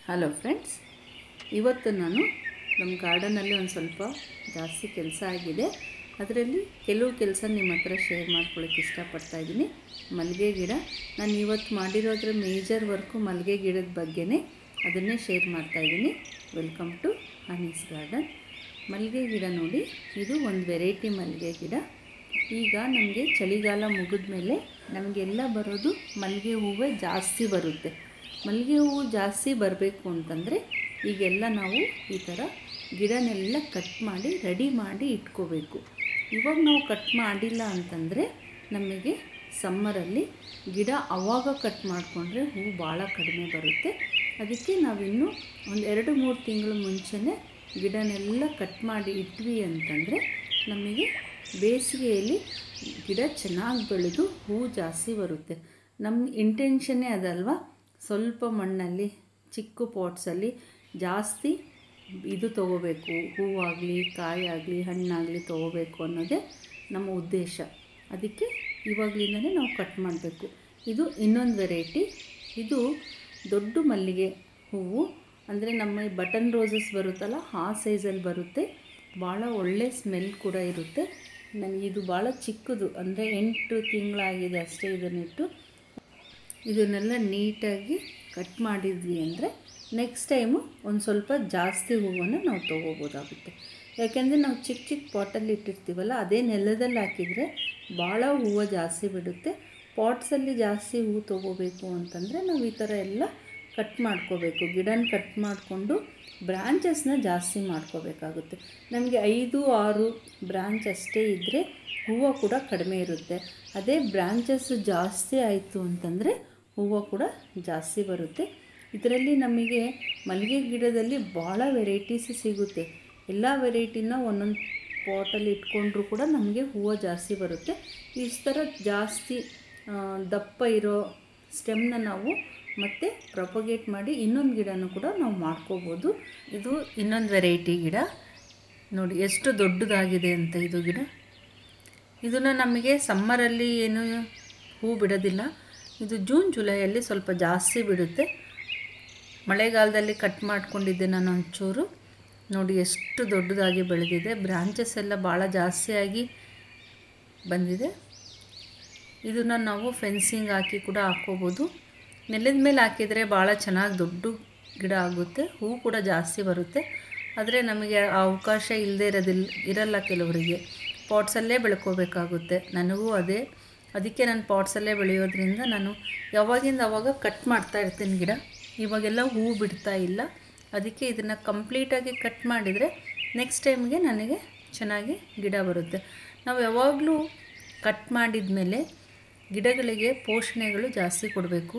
hello friends ಇವತ್ತು ನಾನು ನಮ್ಮ ಗಾರ್ಡನಲ್ಲಿ ಒಂದು ಸ್ವಲ್ಪ ಜಾಸ್ತಿ ಕೆಲಸ ಆಗಿದೆ ಅದರಲ್ಲಿ ಕೆಲವು ಕೆಲಸ ನಿಮ್ಮ ಹತ್ರ ಶೇರ್ ಮಾಡ್ಕೊಳ್ಳೋಕೆ ಇಷ್ಟಪಡ್ತಾ ಇದ್ದೀನಿ ಮಲ್ಲಿಗೆ ಗಿಡ ನಾನು ಇವತ್ತು ಮಾಡಿರೋದ್ರ ಮೇಜರ್ ವರ್ಕು ಮಲ್ಲಿಗೆ ಗಿಡದ ಬಗ್ಗೆನೇ ಅದನ್ನೇ ಶೇರ್ ಮಾಡ್ತಾ ಇದ್ದೀನಿ ವೆಲ್ಕಮ್ ಟು ಹನೀಸ್ ಗಾರ್ಡನ್ ಮಲ್ಲಿಗೆ ಗಿಡ ನೋಡಿ ಇದು ಒಂದು ವೆರೈಟಿ ಮಲ್ಲಿಗೆ ಗಿಡ ಈಗ ನಮಗೆ ಚಳಿಗಾಲ ಮುಗಿದ ಮೇಲೆ ನಮಗೆಲ್ಲ ಬರೋದು ಮಲ್ಲಿಗೆ ಹೂವೇ ಜಾಸ್ತಿ ಬರುತ್ತೆ ಮಲ್ಲಿಗೆ ಹೂವು ಜಾಸ್ತಿ ಬರಬೇಕು ಅಂತಂದರೆ ಈಗೆಲ್ಲ ನಾವು ಈ ಥರ ಗಿಡನೆಲ್ಲ ಕಟ್ ಮಾಡಿ ರೆಡಿ ಮಾಡಿ ಇಟ್ಕೋಬೇಕು ಇವಾಗ ನಾವು ಕಟ್ ಮಾಡಿಲ್ಲ ಅಂತಂದರೆ ನಮಗೆ ಸಮ್ಮರಲ್ಲಿ ಗಿಡ ಆವಾಗ ಕಟ್ ಮಾಡಿಕೊಂಡ್ರೆ ಹೂವು ಭಾಳ ಕಡಿಮೆ ಬರುತ್ತೆ ಅದಕ್ಕೆ ನಾವಿನ್ನು ಒಂದು ಎರಡು ಮೂರು ತಿಂಗಳು ಮುಂಚೆನೇ ಗಿಡನೆಲ್ಲ ಕಟ್ ಮಾಡಿ ಇಟ್ವಿ ಅಂತಂದರೆ ನಮಗೆ ಬೇಸಿಗೆಯಲ್ಲಿ ಗಿಡ ಚೆನ್ನಾಗಿ ಬೆಳೆದು ಹೂವು ಜಾಸ್ತಿ ಬರುತ್ತೆ ನಮ್ಮ ಇಂಟೆನ್ಷನ್ನೇ ಅದಲ್ವಾ ಸ್ವಲ್ಪ ಮಣ್ಣಲ್ಲಿ ಚಿಕ್ಕ ಪಾಟ್ಸಲ್ಲಿ ಜಾಸ್ತಿ ಇದು ತೊಗೋಬೇಕು ಹೂವಾಗಲಿ ಕಾಯಾಗಲಿ ಹಣ್ಣಾಗಲಿ ತೊಗೋಬೇಕು ಅನ್ನೋದೇ ನಮ್ಮ ಉದ್ದೇಶ ಅದಕ್ಕೆ ಇವಾಗಲಿಂದನೇ ನಾವು ಕಟ್ ಮಾಡಬೇಕು ಇದು ಇನ್ನೊಂದು ವೆರೈಟಿ ಇದು ದೊಡ್ಡ ಮಲ್ಲಿಗೆ ಹೂವು ಅಂದರೆ ನಮ್ಮ ಈ ಬಟನ್ ರೋಸಸ್ ಬರುತ್ತಲ್ಲ ಆ ಸೈಜಲ್ಲಿ ಬರುತ್ತೆ ಭಾಳ ಒಳ್ಳೆ ಸ್ಮೆಲ್ ಕೂಡ ಇರುತ್ತೆ ನನಗೆ ಇದು ಭಾಳ ಚಿಕ್ಕದು ಅಂದರೆ ಎಂಟು ತಿಂಗಳಾಗಿದೆ ಅಷ್ಟೇ ಇದನ್ನಿಟ್ಟು ಇದನ್ನೆಲ್ಲ ನೀಟಾಗಿ ಕಟ್ ಮಾಡಿದ್ವಿ ಅಂದರೆ ನೆಕ್ಸ್ಟ್ ಟೈಮು ಒಂದು ಸ್ವಲ್ಪ ಜಾಸ್ತಿ ಹೂವನ್ನು ನಾವು ತೊಗೋಬೋದಾಗುತ್ತೆ ಯಾಕೆಂದರೆ ನಾವು ಚಿಕ್ಕ ಚಿಕ್ಕ ಪಾಟಲ್ಲಿ ಇಟ್ಟಿರ್ತೀವಲ್ಲ ಅದೇ ನೆಲದಲ್ಲಿ ಹಾಕಿದರೆ ಭಾಳ ಹೂವು ಜಾಸ್ತಿ ಬಿಡುತ್ತೆ ಪಾಟ್ಸಲ್ಲಿ ಜಾಸ್ತಿ ಹೂವು ತೊಗೋಬೇಕು ಅಂತಂದರೆ ನಾವು ಈ ಥರ ಎಲ್ಲ ಕಟ್ ಮಾಡ್ಕೋಬೇಕು ಗಿಡನ ಕಟ್ ಮಾಡಿಕೊಂಡು ಬ್ರ್ಯಾಂಚಸ್ನ ಜಾಸ್ತಿ ಮಾಡ್ಕೋಬೇಕಾಗುತ್ತೆ ನಮಗೆ ಐದು ಆರು ಬ್ರ್ಯಾಂಚ್ ಅಷ್ಟೇ ಇದ್ದರೆ ಹೂವು ಕೂಡ ಕಡಿಮೆ ಇರುತ್ತೆ ಅದೇ ಬ್ರ್ಯಾಂಚಸ್ ಜಾಸ್ತಿ ಆಯಿತು ಅಂತಂದರೆ ಹೂವು ಕೂಡ ಜಾಸ್ತಿ ಬರುತ್ತೆ ಇದರಲ್ಲಿ ನಮಗೆ ಮಲ್ಲಿಗೆ ಗಿಡದಲ್ಲಿ ಭಾಳ ವೆರೈಟೀಸ್ ಸಿಗುತ್ತೆ ಎಲ್ಲ ವೆರೈಟಿನ ಒಂದೊಂದು ಪಾಟಲ್ಲಿ ಇಟ್ಕೊಂಡ್ರೂ ಕೂಡ ನಮಗೆ ಹೂವು ಜಾಸ್ತಿ ಬರುತ್ತೆ ಈ ಥರ ಜಾಸ್ತಿ ದಪ್ಪ ಇರೋ ಸ್ಟೆಮ್ನ ನಾವು ಮತ್ತು ಪ್ರೊಪಗೇಟ್ ಮಾಡಿ ಇನ್ನೊಂದು ಗಿಡನೂ ಕೂಡ ನಾವು ಮಾಡ್ಕೋಬೋದು ಇದು ಇನ್ನೊಂದು ವೆರೈಟಿ ಗಿಡ ನೋಡಿ ಎಷ್ಟು ದೊಡ್ಡದಾಗಿದೆ ಅಂತ ಇದು ಗಿಡ ಇದನ್ನು ನಮಗೆ ಸಮ್ಮರಲ್ಲಿ ಏನು ಹೂ ಬಿಡೋದಿಲ್ಲ ಇದು ಜೂನ್ ಜುಲೈಯಲ್ಲಿ ಸ್ವಲ್ಪ ಜಾಸ್ತಿ ಬಿಡುತ್ತೆ ಮಳೆಗಾಲದಲ್ಲಿ ಕಟ್ ಮಾಡ್ಕೊಂಡಿದ್ದೆ ನಾನು ಒಂಚೂರು ನೋಡಿ ಎಷ್ಟು ದೊಡ್ಡದಾಗಿ ಬೆಳೆದಿದೆ ಬ್ರಾಂಚಸ್ ಎಲ್ಲ ಭಾಳ ಜಾಸ್ತಿಯಾಗಿ ಬಂದಿದೆ ಇದನ್ನು ನಾವು ಫೆನ್ಸಿಂಗ್ ಹಾಕಿ ಕೂಡ ಹಾಕ್ಕೋಬೋದು ನೆಲದ ಮೇಲೆ ಹಾಕಿದರೆ ಭಾಳ ಚೆನ್ನಾಗಿ ದೊಡ್ಡ ಗಿಡ ಆಗುತ್ತೆ ಹೂವು ಕೂಡ ಜಾಸ್ತಿ ಬರುತ್ತೆ ಆದರೆ ನಮಗೆ ಆ ಅವಕಾಶ ಇಲ್ಲದೆ ಇರೋದಿಲ್ಲ ಇರಲ್ಲ ಕೆಲವರಿಗೆ ಪಾಟ್ಸಲ್ಲೇ ಬೆಳ್ಕೋಬೇಕಾಗುತ್ತೆ ನನಗೂ ಅದೇ ಅದಕ್ಕೆ ನಾನು ಪಾಟ್ಸಲ್ಲೇ ಬೆಳೆಯೋದ್ರಿಂದ ನಾನು ಯಾವಾಗಿಂದ ಅವಾಗ ಕಟ್ ಮಾಡ್ತಾ ಇರ್ತೀನಿ ಗಿಡ ಇವಾಗೆಲ್ಲ ಹೂವು ಬಿಡ್ತಾ ಇಲ್ಲ ಅದಕ್ಕೆ ಇದನ್ನು ಕಂಪ್ಲೀಟಾಗಿ ಕಟ್ ಮಾಡಿದರೆ ನೆಕ್ಸ್ಟ್ ಟೈಮ್ಗೆ ನನಗೆ ಚೆನ್ನಾಗಿ ಗಿಡ ಬರುತ್ತೆ ನಾವು ಯಾವಾಗಲೂ ಕಟ್ ಮಾಡಿದ ಮೇಲೆ ಗಿಡಗಳಿಗೆ ಪೋಷಣೆಗಳು ಜಾಸ್ತಿ ಕೊಡಬೇಕು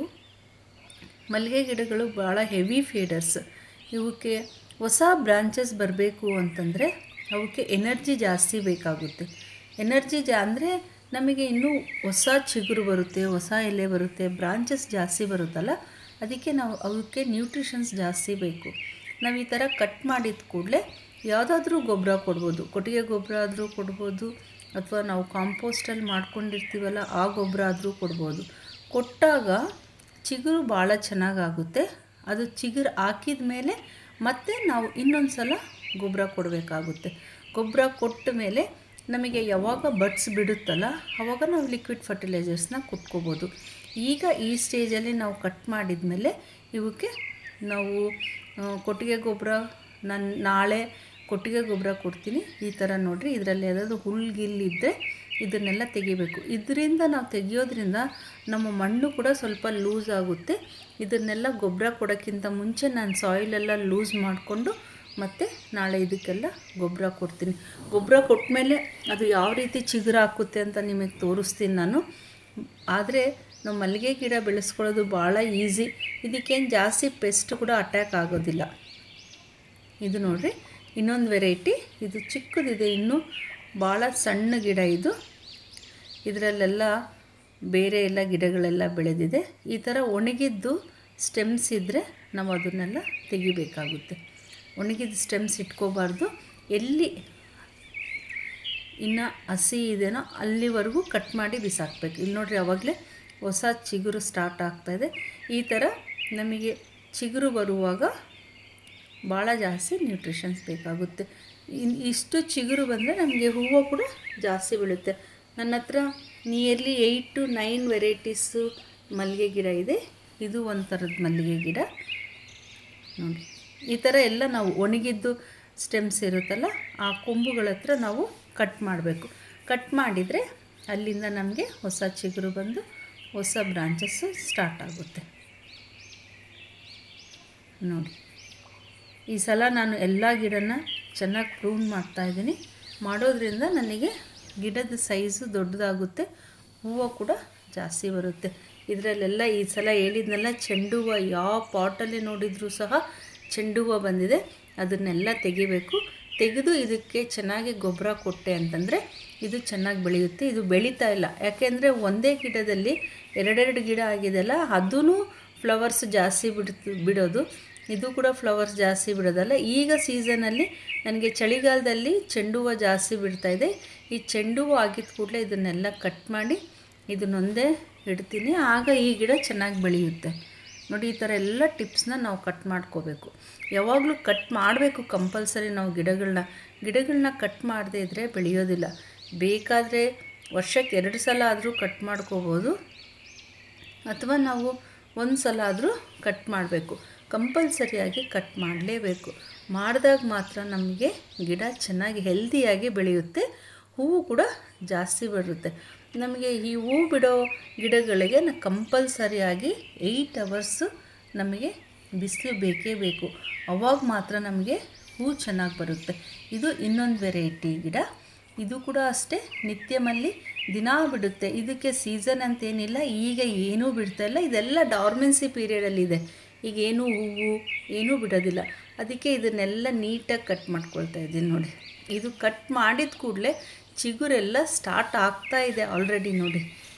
ಮಲ್ಲಿಗೆ ಗಿಡಗಳು ಭಾಳ ಹೆವಿ ಫೀಡರ್ಸ್ ಇವಕ್ಕೆ ಹೊಸ ಬ್ರಾಂಚಸ್ ಬರಬೇಕು ಅಂತಂದರೆ ಅವಕ್ಕೆ ಎನರ್ಜಿ ಜಾಸ್ತಿ ಬೇಕಾಗುತ್ತೆ ಎನರ್ಜಿ ಜಾ ಅಂದರೆ ನಮಗೆ ಇನ್ನೂ ಹೊಸ ಚಿಗುರು ಬರುತ್ತೆ ಹೊಸ ಎಲೆ ಬರುತ್ತೆ ಬ್ರಾಂಚಸ್ ಜಾಸ್ತಿ ಬರುತ್ತಲ್ಲ ಅದಕ್ಕೆ ನಾವು ಅವಕ್ಕೆ ನ್ಯೂಟ್ರಿಷನ್ಸ್ ಜಾಸ್ತಿ ಬೇಕು ನಾವು ಈ ಥರ ಕಟ್ ಮಾಡಿದ ಕೂಡಲೇ ಯಾವುದಾದ್ರೂ ಗೊಬ್ಬರ ಕೊಡ್ಬೋದು ಕೊಟ್ಟಿಗೆ ಗೊಬ್ಬರ ಆದರೂ ಕೊಡ್ಬೋದು ಅಥವಾ ನಾವು ಕಾಂಪೋಸ್ಟಲ್ಲಿ ಮಾಡ್ಕೊಂಡಿರ್ತೀವಲ್ಲ ಆ ಗೊಬ್ಬರ ಆದರೂ ಕೊಡ್ಬೋದು ಕೊಟ್ಟಾಗ ಚಿಗುರು ಭಾಳ ಚೆನ್ನಾಗಾಗುತ್ತೆ ಅದು ಚಿಗುರು ಹಾಕಿದ ಮೇಲೆ ಮತ್ತೆ ನಾವು ಇನ್ನೊಂದು ಸಲ ಗೊಬ್ಬರ ಕೊಡಬೇಕಾಗುತ್ತೆ ಗೊಬ್ಬರ ಕೊಟ್ಟ ಮೇಲೆ ನಮಗೆ ಯಾವಾಗ ಬಡ್ಸ್ ಬಿಡುತ್ತಲ್ಲ ಆವಾಗ ನಾವು ಲಿಕ್ವಿಡ್ ಫರ್ಟಿಲೈಸರ್ಸ್ನ ಕೊಟ್ಕೋಬೋದು ಈಗ ಈ ಸ್ಟೇಜಲ್ಲಿ ನಾವು ಕಟ್ ಮಾಡಿದ ಮೇಲೆ ಇವಕ್ಕೆ ನಾವು ಕೊಟ್ಟಿಗೆ ಗೊಬ್ಬರ ನಾನು ನಾಳೆ ಕೊಟ್ಟಿಗೆ ಗೊಬ್ಬರ ಕೊಡ್ತೀನಿ ಈ ಥರ ನೋಡಿರಿ ಇದರಲ್ಲಿ ಯಾವುದಾದ್ರು ಹುಲ್ಗಿಲ್ಲಿದ್ದರೆ ಇದನ್ನೆಲ್ಲ ತೆಗಿಬೇಕು ಇದರಿಂದ ನಾವು ತೆಗಿಯೋದ್ರಿಂದ ನಮ್ಮ ಮಣ್ಣು ಕೂಡ ಸ್ವಲ್ಪ ಲೂಸ್ ಆಗುತ್ತೆ ಇದನ್ನೆಲ್ಲ ಗೊಬ್ಬರ ಕೊಡೋಕ್ಕಿಂತ ಮುಂಚೆ ನಾನು ಸಾಯಿಲೆಲ್ಲ ಲೂಸ್ ಮಾಡಿಕೊಂಡು ಮತ್ತು ನಾಳೆ ಇದಕ್ಕೆಲ್ಲ ಗೊಬ್ಬರ ಕೊಡ್ತೀನಿ ಗೊಬ್ಬರ ಕೊಟ್ಟ ಮೇಲೆ ಅದು ಯಾವ ರೀತಿ ಚಿಗುರು ಹಾಕುತ್ತೆ ಅಂತ ನಿಮಗೆ ತೋರಿಸ್ತೀನಿ ನಾನು ಆದರೆ ನಾವು ಮಲ್ಲಿಗೆ ಗಿಡ ಬೆಳೆಸ್ಕೊಳ್ಳೋದು ಭಾಳ ಈಸಿ ಇದಕ್ಕೇನು ಜಾಸ್ತಿ ಪೆಸ್ಟ್ ಕೂಡ ಅಟ್ಯಾಕ್ ಆಗೋದಿಲ್ಲ ಇದು ನೋಡಿರಿ ಇನ್ನೊಂದು ವೆರೈಟಿ ಇದು ಚಿಕ್ಕದಿದೆ ಇನ್ನೂ ಭಾಳ ಸಣ್ಣ ಗಿಡ ಇದು ಇದರಲ್ಲೆಲ್ಲ ಬೇರೆ ಎಲ್ಲ ಗಿಡಗಳೆಲ್ಲ ಬೆಳೆದಿದೆ ಈ ಥರ ಒಣಗಿದ್ದು ಸ್ಟೆಮ್ಸ್ ಇದ್ದರೆ ನಾವು ಅದನ್ನೆಲ್ಲ ತೆಗಿಬೇಕಾಗುತ್ತೆ ಒಣಗಿದ ಸ್ಟೆಮ್ಸ್ ಇಟ್ಕೋಬಾರ್ದು ಎಲ್ಲಿ ಇನ್ನು ಹಸಿ ಇದೆನೋ ಅಲ್ಲಿವರೆಗೂ ಕಟ್ ಮಾಡಿ ಬಿಸಾಕಬೇಕು ಇಲ್ಲಿ ನೋಡಿರಿ ಆವಾಗಲೇ ಹೊಸ ಚಿಗುರು ಸ್ಟಾರ್ಟ್ ಆಗ್ತಾಯಿದೆ ಈ ಥರ ನಮಗೆ ಚಿಗುರು ಬರುವಾಗ ಭಾಳ ಜಾಸ್ತಿ ನ್ಯೂಟ್ರಿಷನ್ಸ್ ಬೇಕಾಗುತ್ತೆ ಇನ್ ಇಷ್ಟು ಚಿಗುರು ಬಂದರೆ ನಮಗೆ ಹೂವು ಕೂಡ ಜಾಸ್ತಿ ಬೀಳುತ್ತೆ ನನ್ನ ಹತ್ರ nearly eight to nine varieties ಮಲ್ಲಿಗೆ ಗಿಡ ಇದೆ ಇದು ಒಂದು ಥರದ ಮಲ್ಲಿಗೆ ಗಿಡ ನೋಡಿ ಈ ಥರ ಎಲ್ಲ ನಾವು ಒಣಗಿದ್ದು ಸ್ಟೆಮ್ಸ್ ಇರುತ್ತಲ್ಲ ಆ ಕೊಂಬುಗಳ ಹತ್ರ ನಾವು ಕಟ್ ಮಾಡಬೇಕು ಕಟ್ ಮಾಡಿದರೆ ಅಲ್ಲಿಂದ ನಮಗೆ ಹೊಸ ಚಿಗುರು ಬಂದು ಹೊಸ ಬ್ರಾಂಚಸ್ಸು ಸ್ಟಾರ್ಟ್ ಆಗುತ್ತೆ ನೋಡಿ ಈ ಸಲ ನಾನು ಎಲ್ಲ ಗಿಡನ ಚೆನ್ನಾಗಿ ಪ್ರೂನ್ ಮಾಡ್ತಾಯಿದ್ದೀನಿ ಮಾಡೋದ್ರಿಂದ ನನಗೆ ಗಿಡದ ಸೈಜು ದೊಡ್ಡದಾಗುತ್ತೆ ಹೂವು ಕೂಡ ಜಾಸ್ತಿ ಬರುತ್ತೆ ಇದರಲ್ಲೆಲ್ಲ ಈ ಸಲ ಹೇಳಿದ್ನೆಲ್ಲ ಚೆಂಡು ಹೂವು ಯಾವ ಪಾಟಲ್ಲಿ ನೋಡಿದರೂ ಸಹ ಚೆಂಡು ಹೂವು ಬಂದಿದೆ ಅದನ್ನೆಲ್ಲ ತೆಗಿಬೇಕು ತೆಗೆದು ಇದಕ್ಕೆ ಚೆನ್ನಾಗಿ ಗೊಬ್ಬರ ಕೊಟ್ಟೆ ಅಂತಂದರೆ ಇದು ಚೆನ್ನಾಗಿ ಬೆಳೆಯುತ್ತೆ ಇದು ಬೆಳೀತಾ ಇಲ್ಲ ಯಾಕೆಂದರೆ ಒಂದೇ ಗಿಡದಲ್ಲಿ ಎರಡೆರಡು ಗಿಡ ಆಗಿದೆಯಲ್ಲ ಅದೂ ಫ್ಲವರ್ಸ್ ಜಾಸ್ತಿ ಬಿಡ್ತು ಬಿಡೋದು ಇದು ಕೂಡ ಫ್ಲವರ್ಸ್ ಜಾಸ್ತಿ ಬಿಡೋದಲ್ಲ ಈಗ ಸೀಸನಲ್ಲಿ ನನಗೆ ಚಳಿಗಾಲದಲ್ಲಿ ಚೆಂಡು ಹೂವು ಜಾಸ್ತಿ ಬಿಡ್ತಾಯಿದೆ ಈ ಚೆಂಡು ಹೂವು ಆಗಿದ ಕೂಡಲೇ ಇದನ್ನೆಲ್ಲ ಕಟ್ ಮಾಡಿ ಇದನ್ನೊಂದೇ ಇಡ್ತೀನಿ ಆಗ ಈ ಗಿಡ ಚೆನ್ನಾಗಿ ಬೆಳೆಯುತ್ತೆ ನೋಡಿ ಈ ಥರ ಎಲ್ಲ ಟಿಪ್ಸ್ನ ನಾವು ಕಟ್ ಮಾಡ್ಕೋಬೇಕು ಯಾವಾಗಲೂ ಕಟ್ ಮಾಡಬೇಕು ಕಂಪಲ್ಸರಿ ನಾವು ಗಿಡಗಳನ್ನ ಗಿಡಗಳನ್ನ ಕಟ್ ಮಾಡದೇ ಇದ್ದರೆ ಬೆಳೆಯೋದಿಲ್ಲ ಬೇಕಾದರೆ ವರ್ಷಕ್ಕೆ ಎರಡು ಸಲ ಆದರೂ ಕಟ್ ಮಾಡ್ಕೋಬೋದು ಅಥವಾ ನಾವು ಒಂದು ಸಲ ಆದರೂ ಕಟ್ ಮಾಡಬೇಕು ಕಂಪಲ್ಸರಿಯಾಗಿ ಕಟ್ ಮಾಡಲೇಬೇಕು ಮಾಡಿದಾಗ ಮಾತ್ರ ನಮಗೆ ಗಿಡ ಚೆನ್ನಾಗಿ ಹೆಲ್ದಿಯಾಗಿ ಬೆಳೆಯುತ್ತೆ ಹೂವು ಕೂಡ ಜಾಸ್ತಿ ಬರುತ್ತೆ ನಮಗೆ ಈ ಹೂ ಬಿಡೋ ಗಿಡಗಳಿಗೆ ನ ಕಂಪಲ್ಸರಿಯಾಗಿ ಏಯ್ಟ್ ಅವರ್ಸು ನಮಗೆ ಬಿಸಿಲು ಬೇಕೇ ಬೇಕು ಅವಾಗ ಮಾತ್ರ ನಮಗೆ ಹೂ ಚೆನ್ನಾಗಿ ಬರುತ್ತೆ ಇದು ಇನ್ನೊಂದು ವೆರೈಟಿ ಗಿಡ ಇದು ಕೂಡ ಅಷ್ಟೇ ನಿತ್ಯ ಮಲ್ಲಿ ದಿನಾ ಬಿಡುತ್ತೆ ಇದಕ್ಕೆ ಸೀಸನ್ ಅಂತೇನಿಲ್ಲ ಈಗ ಏನೂ ಬಿಡ್ತಾ ಇಲ್ಲ ಇದೆಲ್ಲ ಡಾರ್ಮೆನ್ಸಿ ಪೀರಿಯಡಲ್ಲಿದೆ ಈಗ ಏನೂ ಹೂವು ಏನೂ ಬಿಡೋದಿಲ್ಲ ಅದಕ್ಕೆ ಇದನ್ನೆಲ್ಲ ನೀಟಾಗಿ ಕಟ್ ಮಾಡ್ಕೊಳ್ತಾ ಇದ್ದೀನಿ ನೋಡಿ ಇದು ಕಟ್ ಮಾಡಿದ ಕೂಡಲೇ ಚಿಗುರೆಲ್ಲ ಸ್ಟಾರ್ಟ್ ಆಗ್ತಾ ಇದೆ ಆಲ್ರೆಡಿ ನೋಡಿ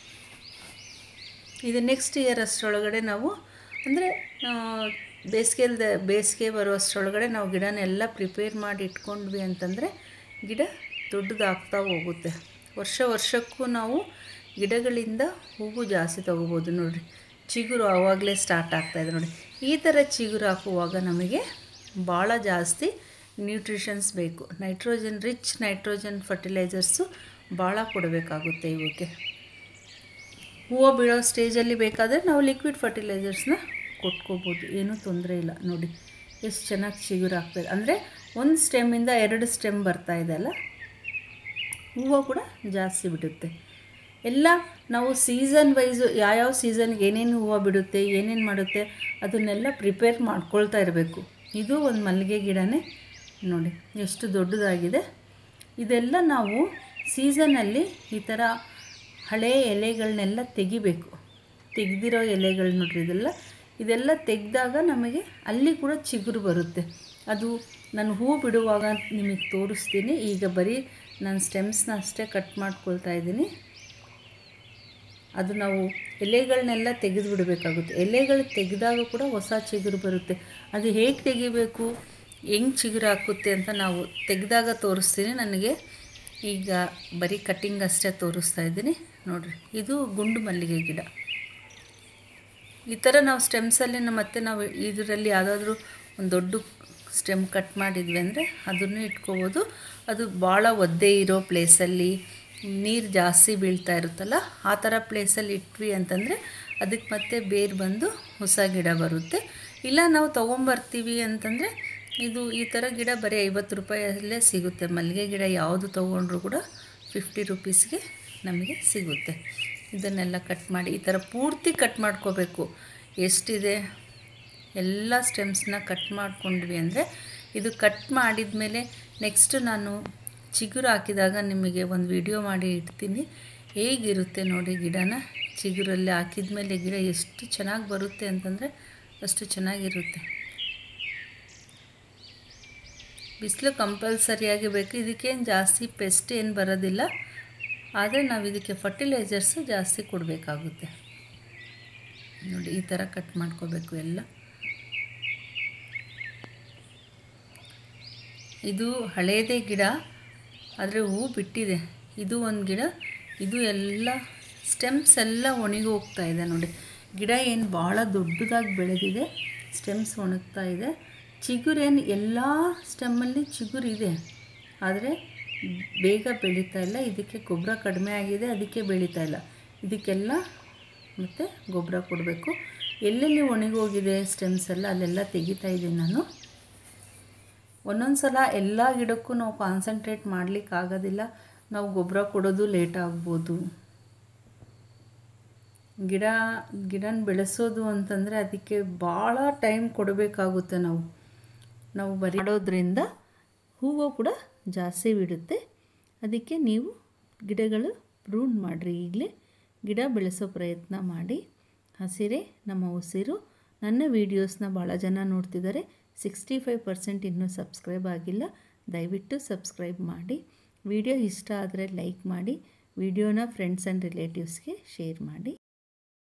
ಇದು ನೆಕ್ಸ್ಟ್ ಇಯರ್ ಅಷ್ಟರೊಳಗಡೆ ನಾವು ಅಂದರೆ ಬೇಸಿಗೆಲ್ದ ಬೇಸಿಗೆ ಬರೋ ಅಷ್ಟರೊಳಗಡೆ ನಾವು ಗಿಡನೆಲ್ಲ ಪ್ರಿಪೇರ್ ಮಾಡಿ ಇಟ್ಕೊಂಡ್ವಿ ಅಂತಂದರೆ ಗಿಡ ದೊಡ್ಡದಾಗ್ತಾ ಹೋಗುತ್ತೆ ವರ್ಷ ವರ್ಷಕ್ಕೂ ನಾವು ಗಿಡಗಳಿಂದ ಹೂವು ಜಾಸ್ತಿ ತೊಗೋಬೋದು ನೋಡಿರಿ ಚಿಗುರು ಆವಾಗಲೇ ಸ್ಟಾರ್ಟ್ ಆಗ್ತಾಯಿದೆ ನೋಡಿ ಈ ಥರ ಚಿಗುರು ಹಾಕುವಾಗ ನಮಗೆ ಭಾಳ ಜಾಸ್ತಿ ನ್ಯೂಟ್ರಿಷನ್ಸ್ ಬೇಕು ನೈಟ್ರೋಜನ್ ರಿಚ್ ನೈಟ್ರೋಜನ್ ಫರ್ಟಿಲೈಸರ್ಸು ಭಾಳ ಕೊಡಬೇಕಾಗುತ್ತೆ ಇವಕ್ಕೆ ಹೂವು ಬೀಳೋ ಸ್ಟೇಜಲ್ಲಿ ಬೇಕಾದರೆ ನಾವು ಲಿಕ್ವಿಡ್ ಫರ್ಟಿಲೈಸರ್ಸ್ನ ಕೊಟ್ಕೋಬೋದು ಏನೂ ತೊಂದರೆ ಇಲ್ಲ ನೋಡಿ ಎಷ್ಟು ಚೆನ್ನಾಗಿ ಚಿಗುರು ಆಗ್ತದೆ ಅಂದರೆ ಒಂದು ಸ್ಟೆಮ್ಮಿಂದ ಎರಡು ಸ್ಟೆಮ್ ಬರ್ತಾ ಇದೆ ಅಲ್ಲ ಹೂವು ಕೂಡ ಜಾಸ್ತಿ ಬಿಡುತ್ತೆ ಎಲ್ಲ ನಾವು ಸೀಸನ್ ವೈಸು ಯಾವ್ಯಾವ ಸೀಸನ್ಗೆ ಏನೇನು ಹೂವು ಬಿಡುತ್ತೆ ಏನೇನು ಮಾಡುತ್ತೆ ಅದನ್ನೆಲ್ಲ ಪ್ರಿಪೇರ್ ಮಾಡ್ಕೊಳ್ತಾ ಇರಬೇಕು ಇದು ಒಂದು ಮಲ್ಲಿಗೆ ಗಿಡನೇ ನೋಡಿ ಎಷ್ಟು ದೊಡ್ಡದಾಗಿದೆ ಇದೆಲ್ಲ ನಾವು ಸೀಸನಲ್ಲಿ ಈ ಥರ ಹಳೆ ಎಲೆಗಳನ್ನೆಲ್ಲ ತೆಗಿಬೇಕು ತೆಗೆದಿರೋ ಎಲೆಗಳು ನೋಡ್ರಿ ಇದೆಲ್ಲ ಇದೆಲ್ಲ ತೆಗೆದಾಗ ನಮಗೆ ಅಲ್ಲಿ ಕೂಡ ಚಿಗುರು ಬರುತ್ತೆ ಅದು ನಾನು ಹೂ ಬಿಡುವಾಗ ನಿಮಗೆ ತೋರಿಸ್ತೀನಿ ಈಗ ಬರೀ ನಾನು ಸ್ಟೆಮ್ಸ್ನ ಅಷ್ಟೇ ಕಟ್ ಮಾಡ್ಕೊಳ್ತಾ ಇದ್ದೀನಿ ಅದು ನಾವು ಎಲೆಗಳನ್ನೆಲ್ಲ ತೆಗೆದು ಬಿಡಬೇಕಾಗುತ್ತೆ ಎಲೆಗಳು ತೆಗೆದಾಗ ಕೂಡ ಹೊಸ ಚಿಗುರು ಬರುತ್ತೆ ಅದು ಹೇಗೆ ತೆಗಿಬೇಕು ಹೆಂಗೆ ಚಿಗುರು ಹಾಕುತ್ತೆ ಅಂತ ನಾವು ತೆಗೆದಾಗ ತೋರಿಸ್ತೀನಿ ನನಗೆ ಈಗ ಬರೀ ಕಟ್ಟಿಂಗ್ ಅಷ್ಟೇ ತೋರಿಸ್ತಾ ಇದ್ದೀನಿ ನೋಡಿರಿ ಇದು ಗುಂಡು ಮಲ್ಲಿಗೆ ಗಿಡ ಈ ಥರ ನಾವು ಸ್ಟೆಮ್ಸಲ್ಲಿ ಮತ್ತೆ ನಾವು ಇದರಲ್ಲಿ ಯಾವುದಾದ್ರೂ ಒಂದು ದೊಡ್ಡ ಸ್ಟೆಮ್ ಕಟ್ ಮಾಡಿದ್ವಿ ಅಂದರೆ ಅದನ್ನು ಇಟ್ಕೋಬೋದು ಅದು ಭಾಳ ಒದ್ದೆ ಇರೋ ಪ್ಲೇಸಲ್ಲಿ ನೀರು ಜಾಸ್ತಿ ಬೀಳ್ತಾ ಇರುತ್ತಲ್ಲ ಆ ಥರ ಪ್ಲೇಸಲ್ಲಿ ಇಟ್ವಿ ಅಂತಂದರೆ ಅದಕ್ಕೆ ಮತ್ತೆ ಬೇರು ಬಂದು ಹೊಸ ಗಿಡ ಬರುತ್ತೆ ಇಲ್ಲ ನಾವು ತೊಗೊಂಬರ್ತೀವಿ ಅಂತಂದರೆ ಇದು ಈ ಥರ ಗಿಡ ಬರೀ ಐವತ್ತು ರೂಪಾಯಲ್ಲೇ ಸಿಗುತ್ತೆ ಮಲ್ಲಿಗೆ ಗಿಡ ಯಾವುದು ತೊಗೊಂಡ್ರೂ ಕೂಡ ಫಿಫ್ಟಿ ರುಪೀಸ್ಗೆ ನಮಗೆ ಸಿಗುತ್ತೆ ಇದನ್ನೆಲ್ಲ ಕಟ್ ಮಾಡಿ ಈ ಥರ ಪೂರ್ತಿ ಕಟ್ ಮಾಡ್ಕೋಬೇಕು ಎಷ್ಟಿದೆ ಎಲ್ಲ ಸ್ಟೆಮ್ಸ್ನ ಕಟ್ ಮಾಡ್ಕೊಂಡ್ವಿ ಅಂದರೆ ಇದು ಕಟ್ ಮಾಡಿದ ಮೇಲೆ ನೆಕ್ಸ್ಟ್ ನಾನು ಚಿಗುರು ಹಾಕಿದಾಗ ನಿಮಗೆ ಒಂದು ವಿಡಿಯೋ ಮಾಡಿ ಇಡ್ತೀನಿ ಹೇಗಿರುತ್ತೆ ನೋಡಿ ಗಿಡನ ಚಿಗುರಲ್ಲಿ ಹಾಕಿದ ಮೇಲೆ ಗಿಡ ಎಷ್ಟು ಚೆನ್ನಾಗಿ ಬರುತ್ತೆ ಅಂತಂದರೆ ಅಷ್ಟು ಚೆನ್ನಾಗಿರುತ್ತೆ ಬಿಸಿಲು ಕಂಪಲ್ಸರಿಯಾಗಿ ಬೇಕು ಇದಕ್ಕೇನು ಜಾಸ್ತಿ ಪೆಸ್ಟ್ ಏನು ಬರೋದಿಲ್ಲ ಆದರೆ ನಾವು ಇದಕ್ಕೆ ಫರ್ಟಿಲೈಸರ್ಸು ಜಾಸ್ತಿ ಕೊಡಬೇಕಾಗುತ್ತೆ ನೋಡಿ ಈ ಥರ ಕಟ್ ಮಾಡ್ಕೋಬೇಕು ಎಲ್ಲ ಇದು ಹಳೇದೇ ಗಿಡ ಆದರೆ ಹೂ ಬಿಟ್ಟಿದೆ ಇದು ಒಂದು ಗಿಡ ಇದು ಎಲ್ಲ ಸ್ಟೆಮ್ಸ್ ಎಲ್ಲ ಒಣಗಿ ಹೋಗ್ತಾ ಇದೆ ನೋಡಿ ಗಿಡ ಏನು ಭಾಳ ದೊಡ್ಡದಾಗಿ ಬೆಳೆದಿದೆ ಸ್ಟೆಮ್ಸ್ ಒಣಗ್ತಾ ಇದೆ ಚಿಗುರೇನು ಎಲ್ಲ ಸ್ಟೆಮ್ಮಲ್ಲಿ ಚಿಗುರಿದೆ ಆದರೆ ಬೇಗ ಬೆಳೀತಾ ಇಲ್ಲ ಇದಕ್ಕೆ ಗೊಬ್ಬರ ಕಡಿಮೆ ಆಗಿದೆ ಅದಕ್ಕೆ ಬೆಳೀತಾ ಇಲ್ಲ ಇದಕ್ಕೆಲ್ಲ ಮತ್ತು ಗೊಬ್ಬರ ಕೊಡಬೇಕು ಎಲ್ಲೆಲ್ಲಿ ಒಣಗೋಗಿದೆ ಸ್ಟೆಮ್ಸ್ ಎಲ್ಲ ಅಲ್ಲೆಲ್ಲ ತೆಗಿತಾ ಇದ್ದೀನಿ ನಾನು ಒಂದೊಂದು ಸಲ ಎಲ್ಲ ಗಿಡಕ್ಕೂ ನಾವು ಕಾನ್ಸಂಟ್ರೇಟ್ ಮಾಡಲಿಕ್ಕಾಗೋದಿಲ್ಲ ನಾವು ಗೊಬ್ಬರ ಕೊಡೋದು ಲೇಟ್ ಆಗ್ಬೋದು ಗಿಡ ಗಿಡನ ಬೆಳೆಸೋದು ಅಂತಂದರೆ ಅದಕ್ಕೆ ಭಾಳ ಟೈಮ್ ಕೊಡಬೇಕಾಗುತ್ತೆ ನಾವು ನಾವು ಬರೀ ಮಾಡೋದ್ರಿಂದ ಹೂವು ಕೂಡ ಜಾಸ್ತಿ ಬಿಡುತ್ತೆ ಅದಕ್ಕೆ ನೀವು ಗಿಡಗಳು ಪ್ರೂನ್ ಮಾಡಿರಿ ಈಗಲೇ ಗಿಡ ಬೆಳೆಸೋ ಪ್ರಯತ್ನ ಮಾಡಿ ಹಸಿರೇ ನಮ್ಮ ಉಸಿರು ನನ್ನ ವೀಡಿಯೋಸ್ನ ಭಾಳ ಜನ ನೋಡ್ತಿದ್ದಾರೆ ಸಿಕ್ಸ್ಟಿ ಫೈವ್ ಪರ್ಸೆಂಟ್ ಇನ್ನೂ ಸಬ್ಸ್ಕ್ರೈಬ್ ಆಗಿಲ್ಲ ದಯವಿಟ್ಟು ಸಬ್ಸ್ಕ್ರೈಬ್ ಮಾಡಿ ವಿಡಿಯೋ ಇಷ್ಟ ಆದರೆ ಲೈಕ್ ಮಾಡಿ ವಿಡಿಯೋನ ಫ್ರೆಂಡ್ಸ್ ಆ್ಯಂಡ್ ರಿಲೇಟಿವ್ಸ್ಗೆ ಶೇರ್ ಮಾಡಿ